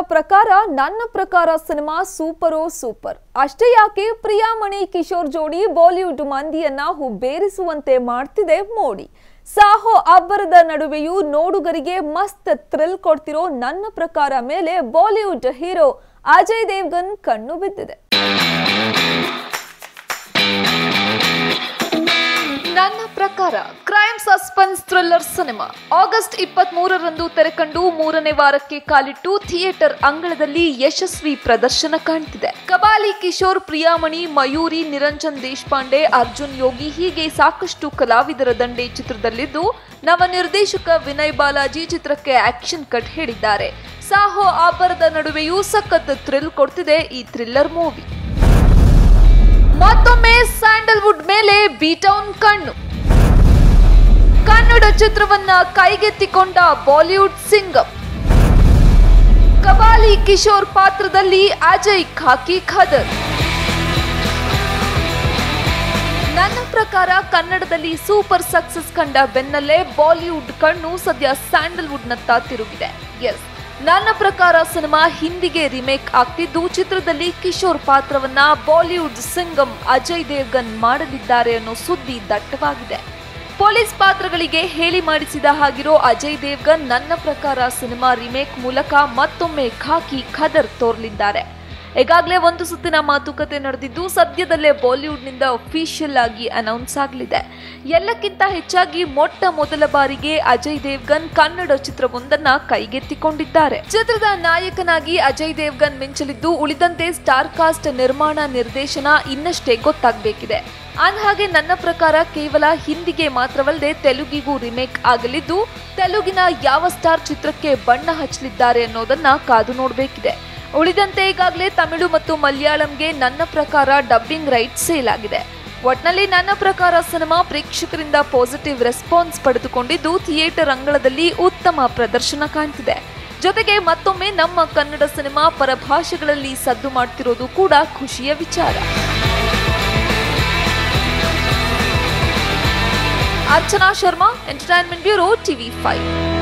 ಪ್ರಕಾರ ನನ್ನ ಪ್ರಕಾರ ಸಿನಿಮಾ ಸೂಪರೋ ಸೂಪರ್ ಅಷ್ಟೇ ಯಾಕೆ ಪ್ರಿಯಾಮಣಿ ಕಿಶೋರ್ ಜೋಡಿ ಬಾಲಿವುಡ್ ಮಂದಿಯನ್ನ ಹುಬ್ಬೇರಿಸುವಂತೆ ಮಾಡ್ತಿದೆ ಮೋಡಿ ಸಾಹೋ ಅಬ್ಬರದ ನಡುವೆಯೂ ನೋಡುಗರಿಗೆ ಮಸ್ತ್ ಥ್ರಿಲ್ ಕೊಡ್ತಿರೋ ನನ್ನ ಪ್ರಕಾರ ಮೇಲೆ ಬಾಲಿವುಡ್ ಹೀರೋ ಅಜಯ್ ದೇವ್ಗನ್ ಕಣ್ಣು ಬಿದ್ದಿದೆ ನನ್ನ ಪ್ರಕಾರ crime suspense thriller cinema August ಇಪ್ಪತ್ತ್ ಮೂರರಂದು ತೆರೆಕಂಡು ಮೂರನೇ ವಾರಕ್ಕೆ ಕಾಲಿಟ್ಟು ಥಿಯೇಟರ್ ಅಂಗಳದಲ್ಲಿ ಯಶಸ್ವಿ ಪ್ರದರ್ಶನ ಕಾಣ್ತಿದೆ ಕಬಾಲಿ ಕಿಶೋರ್ ಪ್ರಿಯಾಮಣಿ ಮಯೂರಿ ನಿರಂಜನ್ ದೇಶಪಾಂಡೆ ಅರ್ಜುನ್ ಯೋಗಿ ಹೀಗೆ ಸಾಕಷ್ಟು ಕಲಾವಿದರ ದಂಡೆ ಚಿತ್ರದಲ್ಲಿದ್ದು ನವ ನಿರ್ದೇಶಕ ವಿನಯ್ ಬಾಲಾಜಿ ಚಿತ್ರಕ್ಕೆ ಆಕ್ಷನ್ ಕಟ್ ಹೇಳಿದ್ದಾರೆ ಸಾಹೋ ಆಭರದ ನಡುವೆಯೂ ಸಖತ್ ಥ್ರಿಲ್ ಕೊಡ್ತಿದೆ ಈ ಥ್ರಿಲ್ಲರ್ ಮೂವಿ ಮತ್ತೊಮ್ಮೆ ಸ್ಯಾಂಡಲ್ವುಡ್ ಮೇಲೆ ಬೀಟೌನ್ ಕಣ್ಣು ಕನ್ನಡ ಚಿತ್ರವನ್ನ ಕೈಗೆತ್ತಿಕೊಂಡ ಬಾಲಿವುಡ್ ಸಿಂಗಂ ಕಬಾಲಿ ಕಿಶೋರ್ ಪಾತ್ರದಲ್ಲಿ ಅಜಯ್ ಖಾಕಿ ಖದರ್ ನನ್ನ ಪ್ರಕಾರ ಕನ್ನಡದಲ್ಲಿ ಸೂಪರ್ ಸಕ್ಸಸ್ ಕಂಡ ಬೆನ್ನಲ್ಲೇ ಬಾಲಿವುಡ್ ಕಣ್ಣು ಸದ್ಯ ಸ್ಯಾಂಡಲ್ವುಡ್ನತ್ತ ತಿರುಗಿದೆ ಎಸ್ ನನ್ನ ಪ್ರಕಾರ ಸಿನಿಮಾ ಹಿಂದಿಗೆ ರಿಮೇಕ್ ಆಗ್ತಿದ್ದು ಚಿತ್ರದಲ್ಲಿ ಕಿಶೋರ್ ಪಾತ್ರವನ್ನ ಬಾಲಿವುಡ್ ಸಿಂಗಂ ಅಜಯ್ ದೇವ್ಗನ್ ಮಾಡಲಿದ್ದಾರೆ ಅನ್ನೋ ಸುದ್ದಿ ದಟ್ಟವಾಗಿದೆ ಪೊಲೀಸ್ ಪಾತ್ರಗಳಿಗೆ ಹೇಳಿ ಮಾಡಿಸಿದ ಹಾಗಿರೋ ಅಜಯ್ ದೇವ್ಗನ್ ನನ್ನ ಪ್ರಕಾರ ಸಿನಿಮಾ ರಿಮೇಕ್ ಮೂಲಕ ಮತ್ತೊಮ್ಮೆ ಖಾಕಿ ಖದರ್ ತೋರ್ಲಿದ್ದಾರೆ ಈಗಾಗಲೇ ಒಂದು ಸುತ್ತಿನ ಮಾತುಕತೆ ನಡೆದಿದ್ದು ಸದ್ಯದಲ್ಲೇ ಬಾಲಿವುಡ್ನಿಂದ ಅಫಿಷಿಯಲ್ ಆಗಿ ಅನೌನ್ಸ್ ಆಗಲಿದೆ ಎಲ್ಲಕ್ಕಿಂತ ಹೆಚ್ಚಾಗಿ ಮೊಟ್ಟ ಮೊದಲ ಬಾರಿಗೆ ಅಜಯ್ ದೇವ್ಗನ್ ಕನ್ನಡ ಚಿತ್ರವೊಂದನ್ನ ಕೈಗೆತ್ತಿಕೊಂಡಿದ್ದಾರೆ ಚಿತ್ರದ ನಾಯಕನಾಗಿ ಅಜಯ್ ದೇವ್ಗನ್ ಮಿಂಚಲಿದ್ದು ಉಳಿದಂತೆ ಸ್ಟಾರ್ ಕಾಸ್ಟ್ ನಿರ್ಮಾಣ ನಿರ್ದೇಶನ ಇನ್ನಷ್ಟೇ ಗೊತ್ತಾಗಬೇಕಿದೆ ಅಂದಹಾಗೆ ನನ್ನ ಪ್ರಕಾರ ಕೇವಲ ಹಿಂದಿಗೆ ಮಾತ್ರವಲ್ಲದೆ ತೆಲುಗಿಗೂ ರಿಮೇಕ್ ಆಗಲಿದ್ದು ತೆಲುಗಿನ ಯಾವ ಸ್ಟಾರ್ ಚಿತ್ರಕ್ಕೆ ಬಣ್ಣ ಹಚ್ಚಲಿದ್ದಾರೆ ಅನ್ನೋದನ್ನ ಕಾದು ನೋಡಬೇಕಿದೆ ಉಳಿದಂತೆ ಈಗಾಗಲೇ ತಮಿಳು ಮತ್ತು ಮಲಯಾಳಂಗೆ ನನ್ನ ಪ್ರಕಾರ ಡಬ್ಬಿಂಗ್ ರೈಟ್ ಸೇಲ್ ಆಗಿದೆ ಒಟ್ನಲ್ಲಿ ನನ್ನ ಪ್ರಕಾರ ಸಿನಿಮಾ ಪ್ರೇಕ್ಷಕರಿಂದ ಪಾಸಿಟಿವ್ ರೆಸ್ಪಾನ್ಸ್ ಪಡೆದುಕೊಂಡಿದ್ದು ಥಿಯೇಟರ್ ಅಂಗಳದಲ್ಲಿ ಉತ್ತಮ ಪ್ರದರ್ಶನ ಕಾಣ್ತಿದೆ ಜೊತೆಗೆ ಮತ್ತೊಮ್ಮೆ ನಮ್ಮ ಕನ್ನಡ ಸಿನಿಮಾ ಪರಭಾಷೆಗಳಲ್ಲಿ ಸದ್ದು ಮಾಡ್ತಿರೋದು ಕೂಡ ಖುಷಿಯ ವಿಚಾರ Archana Sharma entertainment bureau TV five